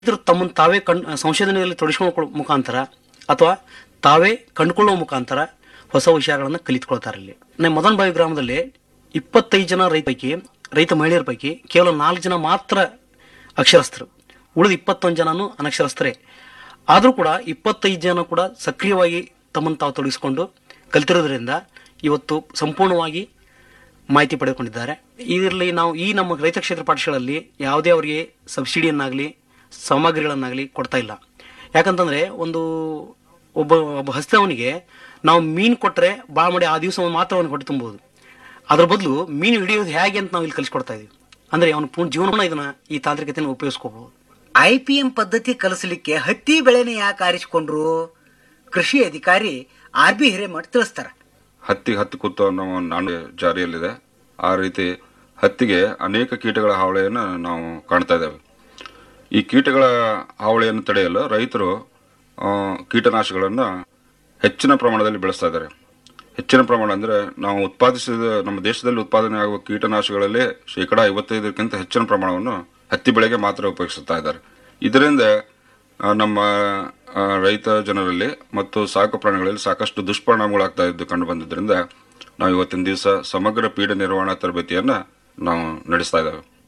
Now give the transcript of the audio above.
ಇದ್ರ ತಮ್ಮನ್ನು ತಾವೇ ಕಣ್ ಸಂಶೋಧನೆಯಲ್ಲಿ ತೊಡಗಿಸ್ಕೊಳ್ಳೋ ಮುಖಾಂತರ ಅಥವಾ ತಾವೇ ಕಂಡುಕೊಳ್ಳುವ ಮುಖಾಂತರ ಹೊಸ ವಿಷಯಗಳನ್ನು ಕಲಿತ್ಕೊಳ್ತಾರೆ ಇಲ್ಲಿ ನಮ್ಮ ಮದನಬಾವಿ ಗ್ರಾಮದಲ್ಲಿ ಇಪ್ಪತ್ತೈದು ಜನ ರೈತ ಪೈಕಿ ರೈತ ಮಹಿಳೆಯರ ಪೈಕಿ ಕೇವಲ ನಾಲ್ಕು ಜನ ಮಾತ್ರ ಅಕ್ಷರಸ್ಥರು ಉಳಿದ ಇಪ್ಪತ್ತೊಂದು ಜನನು ಅನಕ್ಷರಸ್ಥರೇ ಆದರೂ ಕೂಡ ಇಪ್ಪತ್ತೈದು ಜನ ಕೂಡ ಸಕ್ರಿಯವಾಗಿ ತಮ್ಮನ್ನು ತಾವು ತೊಡಗಿಸಿಕೊಂಡು ಕಲಿತಿರೋದ್ರಿಂದ ಇವತ್ತು ಸಂಪೂರ್ಣವಾಗಿ ಮಾಹಿತಿ ಪಡೆದುಕೊಂಡಿದ್ದಾರೆ ಇದರಲ್ಲಿ ನಾವು ಈ ನಮ್ಮ ರೈತ ಕ್ಷೇತ್ರ ಪಾಠಶಾಲೆಯಲ್ಲಿ ಯಾವುದೇ ಅವರಿಗೆ ಸಬ್ಸಿಡಿಯನ್ನಾಗಲಿ ಸಾಮಗ್ರಿಗಳನ್ನಾಗಲಿ ಕೊಡ್ತಾ ಇಲ್ಲ ಯಾಕಂತಂದ್ರೆ ಒಂದು ಒಬ್ಬ ಒಬ್ಬ ಹಸ್ತವನಿಗೆ ನಾವು ಮೀನು ಕೊಟ್ಟರೆ ಭಾಳ ಮಾಡಿ ಆ ದಿವಸ ಮಾತ್ರ ಅವನಿಗೆ ಹೊಟ್ಟೆ ತುಂಬಬಹುದು ಅದ್ರ ಬದಲು ಮೀನು ಹಿಡಿಯೋದು ಹೇಗೆ ಅಂತ ನಾವು ಇಲ್ಲಿ ಕಲಿಸ್ಕೊಡ್ತಾ ಇದೀವಿ ಅಂದ್ರೆ ಅವನ ಪೂರ್ಣ ಜೀವನ ಇದನ್ನ ಈ ತಾಂತ್ರಿಕತೆಯನ್ನು ಉಪಯೋಗಿಸ್ಕೋಬಹುದು ಐ ಪಿ ಎಂ ಪದ್ಧತಿ ಕಲಿಸಲಿಕ್ಕೆ ಹತ್ತಿ ಬೆಳೆನ ಯಾಕೆ ಆರಿಸಿಕೊಂಡ್ರು ಕೃಷಿ ಅಧಿಕಾರಿ ಆರ್ ಬಿ ಹಿರೇಮಠ್ ತಿಳಿಸ್ತಾರ ಹತ್ತಿ ಹತ್ತಿ ಕುತ್ತು ಅನ್ನೋ ಒಂದು ನಾಣ್ಯ ಜಾರಿಯಲ್ಲಿದೆ ಆ ರೀತಿ ಹತ್ತಿಗೆ ಅನೇಕ ಕೀಟಗಳ ಹಾವಳಿಯನ್ನು ನಾವು ಕಾಣ್ತಾ ಇದ್ದೇವೆ ಈ ಕೀಟಗಳ ಹಾವಳಿಯನ್ನು ತಡೆಯಲು ರೈತರು ಆ, ಕೀಟನಾಶಕಗಳನ್ನು ಹೆಚ್ಚಿನ ಪ್ರಮಾಣದಲ್ಲಿ ಬೆಳೆಸ್ತಾ ಇದ್ದಾರೆ ಹೆಚ್ಚಿನ ಪ್ರಮಾಣ ಅಂದರೆ ನಾವು ಉತ್ಪಾದಿಸಿದ ನಮ್ಮ ದೇಶದಲ್ಲಿ ಉತ್ಪಾದನೆ ಆಗುವ ಕೀಟನಾಶಕಗಳಲ್ಲಿ ಶೇಕಡ ಐವತ್ತೈದಕ್ಕಿಂತ ಹೆಚ್ಚಿನ ಪ್ರಮಾಣವನ್ನು ಹತ್ತಿ ಬೆಳೆಗೆ ಮಾತ್ರ ಉಪಯೋಗಿಸುತ್ತಾ ಇದ್ದಾರೆ ಇದರಿಂದ ಆ, ನಮ್ಮ ಆ, ರೈತ ಜನರಲ್ಲಿ ಮತ್ತು ಸಾಕು ಪ್ರಾಣಿಗಳಲ್ಲಿ ಸಾಕಷ್ಟು ದುಷ್ಪರಿಣಾಮಗಳಾಗ್ತಾ ಇದ್ದು ಕಂಡು ಬಂದಿದ್ದರಿಂದ ನಾವು ಇವತ್ತಿನ ದಿವಸ ಸಮಗ್ರ ಪೀಡ ನಿರ್ವಹಣಾ ತರಬೇತಿಯನ್ನು ನಾವು ನಡೆಸ್ತಾ ಇದ್ದೇವೆ